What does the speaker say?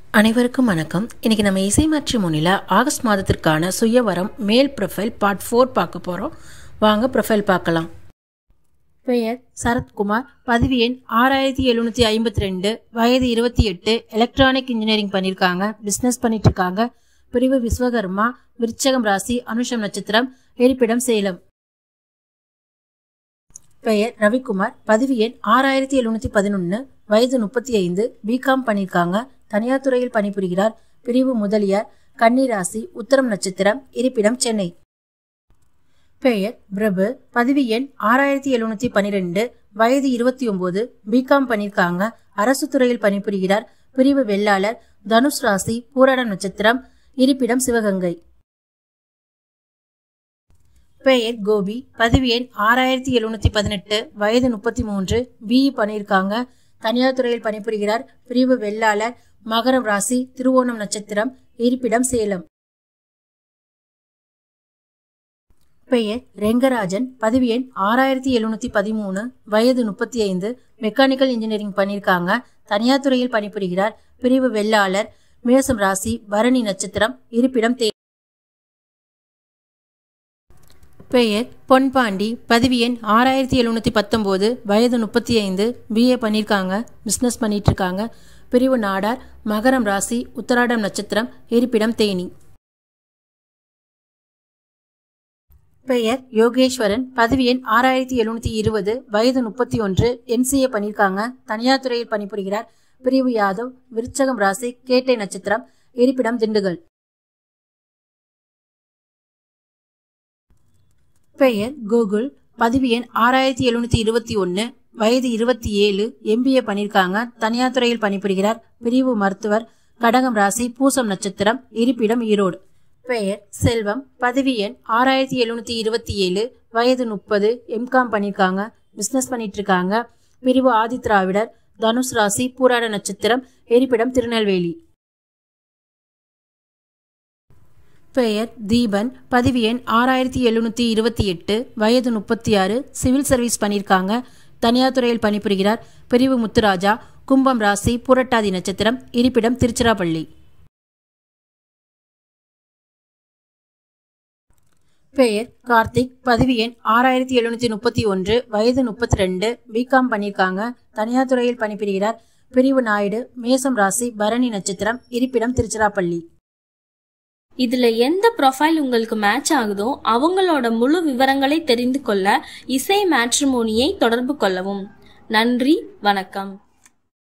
அனைவருக்கும் வணக்கம் இன்னைக்கு நம்ம இசை மாற்றி முன்னில ஆகஸ்ட் மாதத்திற்கான சுயவரம் மேல் ப்ரொஃபைல் பார்ட் ஃபோர் பார்க்க போகிறோம் வாங்க ப்ரொஃபைல் பார்க்கலாம் பெயர் சரத்குமார் பதவி எண் ஆறாயிரத்தி எழுநூற்றி ஐம்பத்தி ரெண்டு வயது இருபத்தி எட்டு எலக்ட்ரானிக் இன்ஜினியரிங் பண்ணியிருக்காங்க பிஸ்னஸ் பண்ணிட்டு இருக்காங்க பிரிவு விஸ்வகர்மா விருச்சகம் ராசி அனுஷம் நட்சத்திரம் இருப்பிடம் சேலம் பெயர் ரவிக்குமார் பதவி எண் ஆறாயிரத்தி எழுநூற்றி பதினொன்று வயது முப்பத்தி ஐந்து பிகாம் பண்ணியிருக்காங்க தனியார் துறையில் பணிபுரிகிறார் பிரிவு முதலியார் கன்னிராசி உத்தரம் நட்சத்திரம் இருப்பிடம் சென்னை பெயர் பிரபு பதவி எண் ஆறாயிரத்தி எழுநூற்றி பன்னிரெண்டு வயது இருபத்தி ஒன்பது பிகாம் பண்ணியிருக்காங்க அரசு துறையில் பணிபுரிகிறார் பிரிவு வெள்ளாளர் தனுஷ் ராசி பூராடம் நட்சத்திரம் இருப்பிடம் சிவகங்கை பெயர் கோபி பதவி எண் ஆறாயிரத்தி எழுநூத்தி பதினெட்டு வயது முப்பத்தி மூன்று பிஇ பண்ணியிருக்காங்க தனியார் துறையில் பணிபுரிகிறார் பிரிவு வெள்ளாளர் மகரம் ராசி திருவோணம் நட்சத்திரம் இருப்பிடம் சேலம் பெயர் ரெங்கராஜன் பதவி எண் ஆறாயிரத்தி எழுநூத்தி பதிமூணு வயது முப்பத்தி ஐந்து மெக்கானிக்கல் இன்ஜினியரிங் பண்ணியிருக்காங்க தனியார் துறையில் பணிபுரிகிறார் பிரிவு வெள்ளாளர் மேசம் ராசி பரணி நட்சத்திரம் இருப்பிடம் தே பெயர் பொன்பாண்டி பதவி எண் ஆறாயிரத்தி எழுநூற்றி பத்தொம்போது வயது முப்பத்தி ஐந்து பிஏ பண்ணியிருக்காங்க பிஸ்னஸ் பண்ணிட்டு இருக்காங்க பிரிவு நாடார் மகரம் ராசி உத்தராடம் நட்சத்திரம் இருப்பிடம் தேனி பெயர் யோகேஸ்வரன் பதவி எண் ஆறாயிரத்தி எழுநூற்றி இருபது வயது முப்பத்தி ஒன்று எம்சிஏ பண்ணியிருக்காங்க தனியார் துறையில் பணிபுரிகிறார் பிரிவு யாதவ் விருச்சகம் ராசி கேட்டை நட்சத்திரம் இருப்பிடம் திண்டுக்கல் பெயர் கூகுள் பதவி எண் ஆறாயிரத்தி எழுநூத்தி இருபத்தி ஒன்று வயது இருபத்தி ஏழு எம்பிஏ பண்ணியிருக்காங்க தனியார் துறையில் பணிபுரிகிறார் பிரிவு மருத்துவர் கடகம் ராசி பூசம் நட்சத்திரம் இருப்பிடம் ஈரோடு பெயர் செல்வம் பதவி எண் ஆறாயிரத்தி எழுநூத்தி இருபத்தி ஏழு வயது முப்பது எம்காம் பண்ணியிருக்காங்க பிஸ்னஸ் பண்ணிட்டு இருக்காங்க பிரிவு ஆதித்ராவிடர் தனுஷ் ராசி பூராட நட்சத்திரம் இருப்பிடம் திருநெல்வேலி பெயர் தீபன் பதவி எண் ஆறாயிரத்தி எழுநூற்றி இருபத்தி எட்டு வயது முப்பத்தி ஆறு சிவில் சர்வீஸ் பண்ணியிருக்காங்க தனியார் துறையில் பணிபுரிகிறார் பிரிவு முத்துராஜா கும்பம் ராசி புரட்டாதி நட்சத்திரம் இருப்பிடம் திருச்சிராப்பள்ளி பெயர் கார்த்திக் பதவி எண் ஆறாயிரத்தி எழுநூற்றி முப்பத்தி ஒன்று வயது முப்பத்தி ரெண்டு பிகாம் பண்ணியிருக்காங்க தனியார் துறையில் பணிபுரிகிறார் பிரிவு நாயுடு மேசம் ராசி பரணி நட்சத்திரம் இருப்பிடம் திருச்சிராப்பள்ளி இதுல எந்த ப்ரொஃபைல் உங்களுக்கு மேட்ச் ஆகுதோ அவங்களோட முழு விவரங்களை தெரிந்து கொள்ள இசை மேட்ரிமோனியை தொடர்பு கொள்ளவும் நன்றி வணக்கம்